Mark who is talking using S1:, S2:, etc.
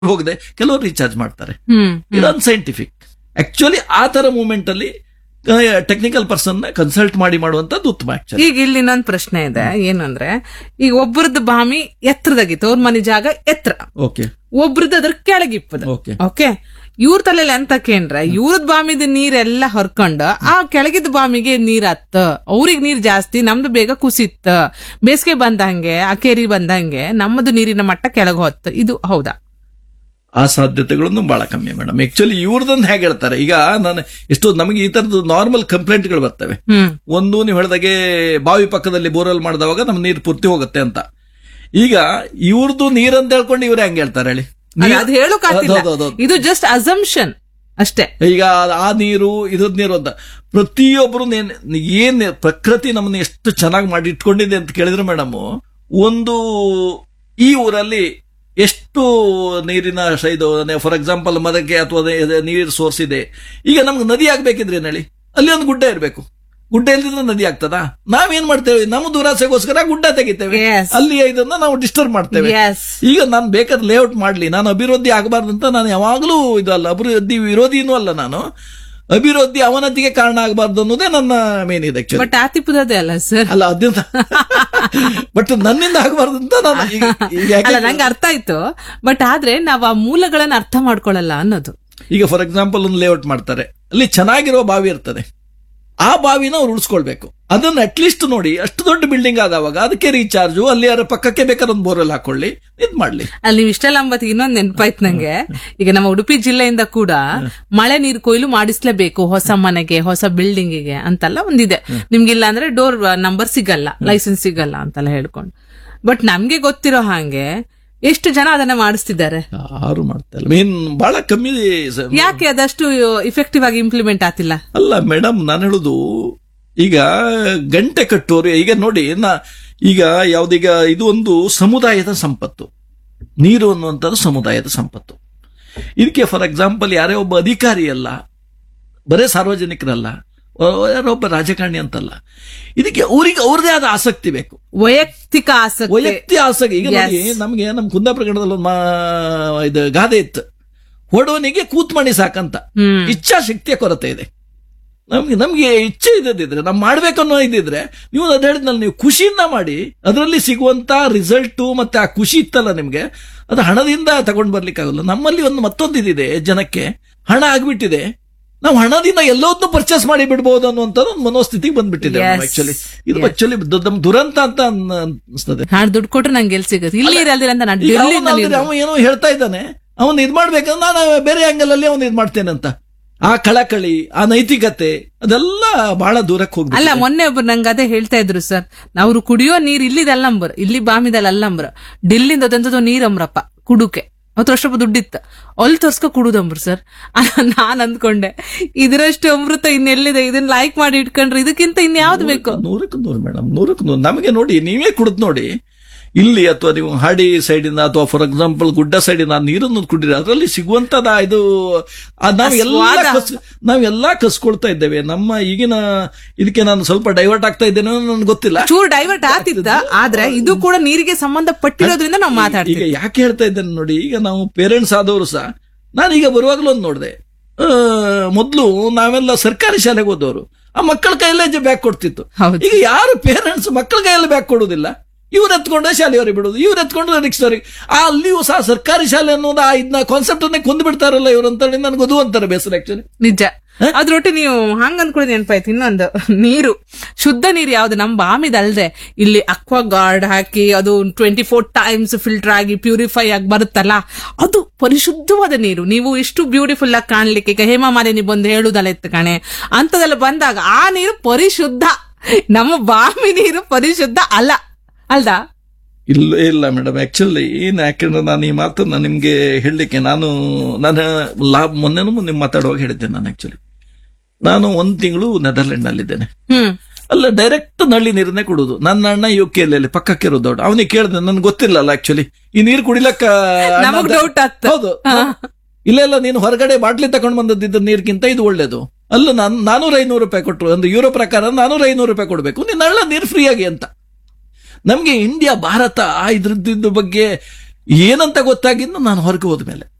S1: ಹೋಗದೆ ಕೆಲವರು ರೀಚಾರ್ಜ್ ಮಾಡ್ತಾರೆ
S2: ಹ್ಮ್
S1: ಇದು ಅನ್ಸೈಂಟಿಫಿಕ್ ಆಕ್ಚುಲಿ ಆ ತರ ಮೂಮೆಂಟ್ ಅಲ್ಲಿ ಟೆಕ್ನಿಕಲ್ ಪರ್ಸನ್ ಕನ್ಸಲ್ಟ್ ಮಾಡಿ ಮಾಡುವಂತದ್ದು ಉತ್ತಮ ಆಕ್ಚುಲಿ
S2: ಈಗ ಇಲ್ಲಿ ಇನ್ನೊಂದ್ ಪ್ರಶ್ನೆ ಇದೆ ಏನಂದ್ರೆ ಈಗ ಒಬ್ಬರದ್ದು ಬಾಮಿ ಎತ್ತರದಾಗಿತ್ತು ಅವ್ರ ಮನೆ ಜಾಗ ಎತ್ತರ
S1: ಓಕೆ
S2: ಒಬ್ರದ್ದು ಅದ್ರ ಕೆಳಗಿಪ್ಪದ
S1: ಓಕೆ
S2: ಓಕೆ ಇವ್ರ ತಲೆಯಲ್ಲಿ ಎಂತ ಕೇಂದ್ರ ಇವ್ರದ್ ಬಾಮಿದ ನೀರೆಲ್ಲ ಹೊರ್ಕೊಂಡು ಆ ಕೆಳಗಿದ್ದ ಬಾಮಿಗೆ ನೀರ್ ಹತ್ತ ಅವ್ರಿಗೆ ನೀರ್ ಜಾಸ್ತಿ ನಮ್ದು ಬೇಗ ಕುಸಿತ್ತ ಬೇಸಿಗೆ ಬಂದಂಗೆ ಆ ಕೆರಿ ಬಂದಂಗೆ ನಮ್ಮದು ನೀರಿನ ಮಟ್ಟ ಕೆಳಗೆ ಹೊತ್ತು ಇದು ಹೌದಾ
S1: ಆ ಸಾಧ್ಯತೆಗಳನ್ನು ಬಹಳ ಕಮ್ಮಿ ಮೇಡಮ್ ಆಕ್ಚುಲಿ ಇವ್ರದೊಂದು ಹೇಗೆ ಹೇಳ್ತಾರೆ ಈಗ ನಾನು ಎಷ್ಟೋ ನಮಗೆ ಈ ತರದ್ದು ನಾರ್ಮಲ್ ಕಂಪ್ಲೇಂಟ್ಗಳು ಬರ್ತವೆ
S2: ಹ್ಮ್
S1: ಒಂದು ನೀವು ಹೇಳ್ದಾಗೆ ಬಾವಿ ಪಕ್ಕದಲ್ಲಿ ಬೋರ್ವೆಲ್ ಮಾಡಿದವಾಗ ನಮ್ ನೀರು ಪೂರ್ತಿ ಹೋಗುತ್ತೆ ಅಂತ ಈಗ ಇವ್ರದ್ದು ನೀರಂತ ಹೇಳ್ಕೊಂಡು ಇವ್ರು ಹೆಂಗ್ ಹೇಳ್ತಾರೆ ಹೇಳಿ
S2: ಅಲ್ಲ,
S1: ನೀರ್-
S2: ಅದು ಹೇಳೋಕಾತಿಲ್ಲ
S1: ಹೌದು, ಹೌದು, ಹೌದು.
S2: ಇದು ಜಸ್ಟ್ ಅಸಂಪ್ಷನ್ ಅಷ್ಟೇ
S1: ಈಗ ಆ ನೀರು ಇದ್ರದ್ ನೀರು ಅಂತ ಪ್ರತಿಯೊಬ್ರು ನೇನ್- ಏನ್ ಪ್ರಕೃತಿ ನಮ್ಮನ್ನ ಎಷ್ಟು ಚೆನ್ನಾಗಿ ಮಾಡಿ ಇಟ್ಕೊಂಡಿದೆ ಅಂತ ಕೇಳಿದ್ರೆ ಮೇಡಮ್ ಒಂದು ಈ ಊರಲ್ಲಿ ಎಷ್ಟು ನೀರಿನ ಶ- ಇದು ಫಾರ್ ಎಕ್ಸಾಂಪಲ್ ಮದಕ್ಕೆ ಅಥವಾ ನೀರು ಸೋರ್ಸ್ ಇದೆ ಈಗ ನಮ್ಗೆ ನದಿ ಆಗ್ಬೇಕಿದ್ರೆ ಏನ್ ಹೇಳಿ ಅಲ್ಲಿ ಒಂದು ಗುಡ್ಡ ಇರಬೇಕು ಗುಡ್ಡ ಇಲ್ದಿದ್ರೆ ನದಿ ಆಗ್ತದಾ ನಾವೇನ್ ಮಾಡ್ತೇವೆ ನಮ್ಮ ದುರಾಸೆಗೋಸ್ಕರ ಗುಡ್ಡ ತೆಗಿತೇವೆ
S2: Yes.
S1: ಅಲ್ಲಿ ಇದನ್ನ ನಾವು ಡಿಸ್ಟರ್ಬ್ ಮಾಡ್ತೇವೆ
S2: ಎಸ್
S1: ಈಗ ನಾನು ಬೇಕಾದ್ರೆ ಲೇಔಟ್ ಮಾಡ್ಲಿ ನಾನು ಅಭಿವೃದ್ಧಿ ಆಗಬಾರ್ದು ಅಂತ ನಾನು ಯಾವಾಗಲೂ ಇದು ಅಲ್ಲ ಅಭಿವೃದ್ಧಿ ವಿರೋಧಿನೂ ಅಲ್ಲ ನಾನು ಅಭಿವೃದ್ಧಿ ಅವನತಿಗೆ ಕಾರಣ ಆಗಬಾರ್ದು ಅನ್ನೋದೇ ನನ್ನ ಮೇನ್ ಇದೆ ಆಕ್ಚುಲಿ
S2: ಬಟ್ ಆತಿಪುದದೇ ಅಲ್ಲ ಸರ್
S1: ಅಲ್ಲ ಅದ್ಯಂತ ಬಟ್ ನನ್ನಿಂದ ಆಗಬಾರ್ದು ಅಂತ ನಾನು ಈಗ- ಈಗ ಯಾಕೆ-
S2: ಅಲ್ಲ ನಂಗೆ ಅರ್ಥ ಆಯ್ತು ಬಟ್ ಆದ್ರೆ ನಾವ್ ಆ ಮೂಲಗಳನ್ನ ಅರ್ಥ ಮಾಡ್ಕೊಳಲ್ಲ ಅನ್ನೋದು
S1: ಈಗ ಫಾರ್ ಎಕ್ಸಾಂಪಲ್ ಒಂದು ಲೇಔಟ್ ಮಾಡ್ತಾರೆ ಅಲ್ಲಿ ಚೆನ್ನಾಗಿರೋ ಬಾವಿ ಇರ್ತದೆ ಆ ಬಾವಿನ ಅವ್ರು ಉಳಿಸ್ಕೊಳ್ಬೇಕು ಅದನ್ನ ಅಟ್ಲೀಸ್ಟ್ ನೋಡಿ ಅಷ್ಟು ದೊಡ್ಡ ಬಿಲ್ಡಿಂಗ್ ಆದವಾಗ ಅದಕ್ಕೆ ರೀಚಾರ್ಜು ಅಲ್ಲಿ ಯಾರ ಪಕ್ಕಕ್ಕೆ ಬೇಕಾದ್ರೆ ಒಂದು ಬೋರ್ವೆಲ್ ಹಾಕೊಳ್ಳಿ ಇದ್ ಮಾಡ್ಲಿ
S2: ಅಲ್ಲಿ ನೀವು ಇಷ್ಟೆಲ್ಲ ಅಂಬತ್ತಿಗೆ ಇನ್ನೊಂದ್ ನೆನಪಾಯ್ತು ನಂಗೆ ಈಗ ನಮ್ಮ ಉಡುಪಿ ಜಿಲ್ಲೆಯಿಂದ ಕೂಡ ಮಳೆ ನೀರು ಕೊಯ್ಲು ಮಾಡಿಸ್ಲೇಬೇಕು ಹೊಸ ಮನೆಗೆ ಹೊಸ ಬಿಲ್ಡಿಂಗಿಗೆ ಅಂತೆಲ್ಲ ಒಂದಿದೆ ನಿಮ್ಗಿಲ್ಲ ಅಂದ್ರೆ ಡೋರ್ ನಂಬರ್ ಸಿಗಲ್ಲ ಲೈಸೆನ್ಸ್ ಸಿಗಲ್ಲ ಅಂತೆಲ್ಲ ಹೇಳ್ಕೊಂಡು ಬಟ್ ನಮ್ಗೆ ಗೊತ್ತಿರೋ ಹಾಗೆ ಎಷ್ಟು ಜನ ಅದನ್ನ ಮಾಡಿಸ್ತಿದ್ದಾರೆ
S1: ಯಾರು ಮಾಡ್ತಾ ಇಲ್ಲ ಮೀನ್ ಬಹಳ ಕಮ್ಮಿ ಸ-
S2: ಯಾಕೆ ಅದಷ್ಟು ಇಫೆಕ್ಟಿವ್ ಆಗಿ ಇಂಪ್ಲಿಮೆಂಟ್ ಆತಿಲ್ಲ
S1: ಅಲ್ಲ ಮೇಡಮ್ ನಾನು ಹೇಳುದು ಈಗ ಗಂಟೆ ಕಟ್ಟೋರು ಈಗ ನೋಡಿ ನಾ ಈಗ ಯಾವ್ದೀಗ ಇದು ಒಂದು ಸಮುದಾಯದ ಸಂಪತ್ತು ನೀರು ಅನ್ನುವಂಥದ್ದು ಸಮುದಾಯದ ಸಂಪತ್ತು ಇದಕ್ಕೆ ಫಾರ್ ಎಕ್ಸಾಂಪಲ್ ಯಾರೇ ಒಬ್ಬ ಅಧಿಕಾರಿ ಅಲ್ಲ ಬರೇ ಸಾರ್ವಜನಿಕರಲ್ಲ ಅಹ್ ಯಾರೋ ಒಬ್ಬ ರಾಜಕಾರಣಿ ಅಂತಲ್ಲ ಇದಕ್ಕೆ ಅವ್ರಿಗೆ ಅವ್ರದೇ ಆದ ಆಸಕ್ತಿ ಬೇಕು
S2: ವೈಯಕ್ತಿಕ ಆಸಕ್ತಿ
S1: ವೈಯಕ್ತಿಕ ಆಸಕ್ತಿ ಈಗ ನೋಡಿ
S2: Yes.
S1: ನಮ್ಗೆ ನಮ್ ಕುಂದಾಪುರ ಕನ್ನಡದಲ್ಲಿ ಒಂದು ಮಾ- ಇದು ಗಾದೆ ಇತ್ತು ಹೊಡೋನಿಗೆ ಕೂತ್ ಮಣಿ ಸಾಕಂತ
S2: ಹ್ಮ್
S1: ಇಚ್ಛಾಶಕ್ತಿಯ ಕೊರತೆ ಇದೆ ನಮ್ಗೆ ನಮ್ಗೆ ಇಚ್ಛೆ ಇದ್ದದಿದ್ರೆ ನಾವು ಮಾಡ್ಬೇಕನ್ನೋ ಇದ್ದಿದ್ರೆ ನೀವು ಅದ್ ಹೇಳಿದ್ನಲ್ಲ ನೀವು ಖುಷಿಯಿಂದ ಮಾಡಿ ಅದರಲ್ಲಿ ಸಿಗುವಂತ ರಿಸಲ್ಟ್ ಮತ್ತೆ ಆ ಖುಷಿ ಇತ್ತಲ್ಲ ನಿಮ್ಗೆ ಅದು ಹಣದಿಂದ ತಗೊಂಡ್ ಬರ್ಲಿಕ್ಕಾಗಲ್ಲ ನಮ್ಮಲ್ಲಿ ಒಂದು ಮತ್ತೊಂದು ಇದಿದೆ ಜನಕ್ಕೆ ಹಣ ಆಗ್ಬಿಟ್ಟಿದೆ ನಾವು ಹಣದಿಂದ ಎಲ್ಲವನ್ನೂ ಪರ್ಚೇಸ್ ಮಾಡಿ ಬಿಡ್ಬೋದು ಅನ್ನುವಂತ ಒಂದು ಮನೋಸ್ಥಿತಿಗೆ ಬಂದ್ಬಿಟ್ಟಿದೆ
S2: Yes.
S1: ಆಕ್ಚುಲಿ ಇದು
S2: Yes.
S1: ಆಕ್ಚುಲಿ ನಮ್ಮ ದುರಂತ ಅಂತ ಅನ್- ಅನ್ಸ್ತದೆ
S2: ನಾಳೆ ದುಡ್ಡು ಕೊಟ್ರೆ ನಂಗೆ ಎಲ್ಲಿ ಸಿಗುತ್ತೆ ಇಲ್ಲಿ ಇರಲ್ದಿರ ಅಂತ ನಾನು
S1: ಈಗ
S2: ಡೆಲ್ಲಿನಲ್ಲಿ
S1: ಅವನು ಅವ ಏನೋ ಹೇಳ್ತಾ ಇದ್ದಾನೆ ಅವನು ಇದ್ ಮಾಡ್ಬೇಕಂದ್ರೆ ನಾನು ಬೇರೆ ಆಂಗಲ್ ಅಲ್ಲಿ ಅವನು ಇದ್ ಮಾಡ್ತೇನೆ ಅಂತ ಆ ಕಳಕಳಿ ಆ ನೈತಿಕತೆ ಅದೆಲ್ಲ ಬಹಳ ದೂರಕ್ಕೆ
S2: ಅಲ್ಲ
S1: ಹೋಗ್ಬಿಟ್ಟಿದೆ
S2: ಮೊನ್ನೆ ಒಬ್ರು ನಂಗೆ ಅದೇ ಹೇಳ್ತಾ ಇದ್ರು ಸರ್ ನಾವು ಕುಡಿಯೋ ನೀರ್ ಇಲ್ಲಿದಲ್ಲ ಅಂಬರ್ ಇಲ್ಲಿ ಬಾಮಿದಲ್ಲ ಅಲ್ಲಂಬ್ರ ಡಿಲ್ಲಿಂದ ತಂದದ್ದು ನೀರಂಬ್ರಪ್ಪ ಕುಡುಕೆ ಅವತ್ತು ಅಷ್ಟಪ್ಪ ದುಡ್ಡಿತ್ತ ಅಲ್ಲಿ ತೋರ್ಸ್ಕೊ ಕುಡುದಂಬ್ರು ಸರ್ ನಾನ್ ಅಂದ್ಕೊಂಡೆ ಇದರಷ್ಟು ಅಮೃತ ಇನ್ನೆಲ್ಲಿದೆ ಇದನ್ನ ಲೈಕ್ ಮಾಡಿ ಇಟ್ಕೊಂಡ್ರೆ ಇದಕ್ಕಿಂತ ಇನ್ಯಾವ್ದು ಬೇಕು
S1: ನೂರಕ್ಕೆ ನೂರು ಮೇಡಮ್ ನೂರಕ್ಕೆ ನೂರು ನಮಗೆ ನೋಡಿ ನೀವೇ ಕುಡಿದ್ ನೋಡಿ ಇಲ್ಲಿ ಅಥವಾ ನೀವು ಹಾಡಿ ಸೈಡಿಂದ ಅಥವಾ ಫಾರ್ ಎಕ್ಸಾಂಪಲ್ ಗುಡ್ಡ ಸೈಡಿಂದ ಆ ನೀರನ್ನು ಕುಡಿದ್ರೆ ಅದರಲ್ಲಿ ಸಿಗುವಂತದ ಇದು ಆ ನಾವೆಲ್ಲ
S2: ಸ್ವಾದ.
S1: ಕಸ್ ನಾವೆಲ್ಲ ಕಸ್ಕೊಳ್ತಾ ಇದ್ದೇವೆ ನಮ್ಮ ಈಗಿನ ಇದಕ್ಕೆ ನಾನು ಸ್ವಲ್ಪ ಡೈವರ್ಟ್ ಆಗ್ತಾ ಇದ್ದೇನೋ ನನ್ಗೆ ಗೊತ್ತಿಲ್ಲ
S2: ಚೂರ್ ಡೈವರ್ಟ್ ಆತಿತ್ತ ಆದ್ರೆ ಇದು ಕೂಡ ನೀರಿಗೆ ಸಂಬಂಧ ಪಟ್ಟಿರೋದ್ರಿಂದ ನಾವು
S1: ಈಗ
S2: ಮಾತಾಡ್ತೀವಿ
S1: ಯಾಕೆ ಹೇಳ್ತಾ ಇದ್ದೇನೆ ನೋಡಿ ಈಗ ನಾವು ಪೇರೆಂಟ್ಸ್ ಆದವರು ಸಹ ನಾನೀಗ ಬರುವಾಗಲೂ ಒಂದು ನೋಡಿದೆ ಮೊದಲು ನಾವೆಲ್ಲ ಸರ್ಕಾರಿ ಶಾಲೆಗೆ ಹೋದವರು ಆ ಮಕ್ಕಳ ಕೈಯಲ್ಲೇ ಬ್ಯಾಗ್ ಕೊಡ್ತಿತ್ತು
S2: ಹೌದು.
S1: ಈಗ ಯಾರು ಪೇರೆಂಟ್ಸ್ ಮಕ್ಕಳ ಕೈಯಲ್ಲಿ ಬ್ಯಾಗ್ ಕೊಡುವುದಿಲ್ಲ ಇವ್ರು ಎತ್ಕೊಂಡೆ ಶಾಲೆಯವರಿಗೆ ಬಿಡುದು ಇವ್ರು ಎತ್ಕೊಂಡ್ರೆ ರಿಕ್ಷಾವರಿಗೆ ಆ ಅಲ್ಲಿಯೂ ಸಹ ಸರ್ಕಾರಿ ಶಾಲೆ ಅನ್ನೋದು ಆ ಇದನ್ನ ಕಾನ್ಸೆಪ್ಟ್ ಅನ್ನೇ ಕೊಂದು ಬಿಡ್ತಾರಲ್ಲ ಇವ್ರು ಅಂತ ಹೇಳಿ ನನಗೆ ಅದು ಅಂತಾರೆ ಬೇಸರ ಆಕ್ಚುಲಿ
S2: ನಿಜ ಅದ್ರೊಟ್ಟಿ ನೀವು ಹಂಗ ಅನ್ಕೊಳ್ಳೋದು ನೆನಪಾಯ್ತು ಇನ್ನೊಂದು ನೀರು ಶುದ್ಧ ನೀರು ಯಾವ್ದು ನಮ್ ಬಾಮಿದಲ್ದೆ ಇಲ್ಲಿ ಅಕ್ವಾ ಗಾರ್ಡ್ ಹಾಕಿ ಅದು ಟ್ವೆಂಟಿ ಫೋರ್ ಟೈಮ್ಸ್ ಫಿಲ್ಟರ್ ಆಗಿ ಪ್ಯೂರಿಫೈ ಆಗಿ ಬರುತ್ತಲ್ಲ ಅದು ಪರಿಶುದ್ಧವಾದ ನೀರು ನೀವು ಇಷ್ಟು ಬ್ಯೂಟಿಫುಲ್ ಆಗಿ ಕಾಣ್ಲಿಕ್ಕೆ ಈಗ ಹೇಮಾ ಮಾಲಿನಿ ಬಂದು ಹೇಳುದಲ್ಲ ಇತ್ತು ಕಣೆ ಅಂತದೆಲ್ಲ ಬಂದಾಗ ಆ ನೀರು ಪರಿಶುದ್ಧ ನಮ್ಮ ಬಾಮಿ ನೀರು ಪರಿಶುದ್ಧ ಅಲ್ಲ ಅಲ್ದಾ
S1: ಇಲ್ಲ ಇಲ್ಲ ಮೇಡಮ್ ಆಕ್ಚುಲಿ ಏನ್ ಯಾಕೆಂದ್ರೆ ನಾನು ಈ ಮಾತನ್ನ ನಿಮ್ಗೆ ಹೇಳಲಿಕ್ಕೆ ನಾನು ನಾನು ಲಾ ಮೊನ್ನೆನೂ ನಿಮ್ ಮಾತಾಡುವಾಗ ಹೇಳಿದ್ದೆ ನಾನು ಆಕ್ಚುಲಿ ನಾನು ಒಂದ್ ತಿಂಗಳು ನೆದರ್ಲೆಂಡ್ ನಲ್ಲಿದ್ದೇನೆ
S2: ಹ್ಮ್
S1: ಅಲ್ಲ ಡೈರೆಕ್ಟ್ ನಲ್ಲಿ ನೀರನ್ನೇ ಕುಡುದು ನನ್ನ ಅಣ್ಣ ಯು ಕೆ ಅಲ್ಲಿ ಪಕ್ಕಕ್ಕೆ ಇರೋದು ದೊಡ್ಡ ಅವನಿಗೆ ಕೇಳಿದೆ ನನ್ಗೆ ಗೊತ್ತಿಲ್ಲಲ್ಲ ಆಕ್ಚುಲಿ ಈ ನೀರು ಕುಡಿಲಕ್ಕ ಅಣ್ಣ
S2: ನಮಗ್
S1: ದ-
S2: doubt ಆತ್ತು.
S1: ಹೌದು ಇಲ್ಲ ಇಲ್ಲ ನೀನು ಹೊರಗಡೆ ಬಾಟ್ಲಿ ತಗೊಂಡ್ ಬಂದದ್ದಿದ್ದ ನೀರ್ಗಿಂತ ಇದು ಒಳ್ಳೇದು ಅಲ್ಲ ನಾನು ನಾನೂರ ಐನೂರು ರೂಪಾಯಿ ಕೊಟ್ಟರು ಒಂದು ಯೂರೋ ಪ್ರಕಾರ ನಾನೂರ ಐನೂರು ರೂಪಾಯಿ ಕೊಡಬೇಕು ನೀನು ಹಳ್ಳ ನೀರು ಫ್ರೀ ಆಗಿ ಅಂತ ನಮ್ಗೆ ಇಂಡಿಯಾ ಭಾರತ ಇದ್ರದ್ದು ಬಗ್ಗೆ ಏನಂತ ಗೊತ್ತಾಗಿದ್ದು ನಾನು ಹೊರಗೆ ಹೋದ್ಮೇಲೆ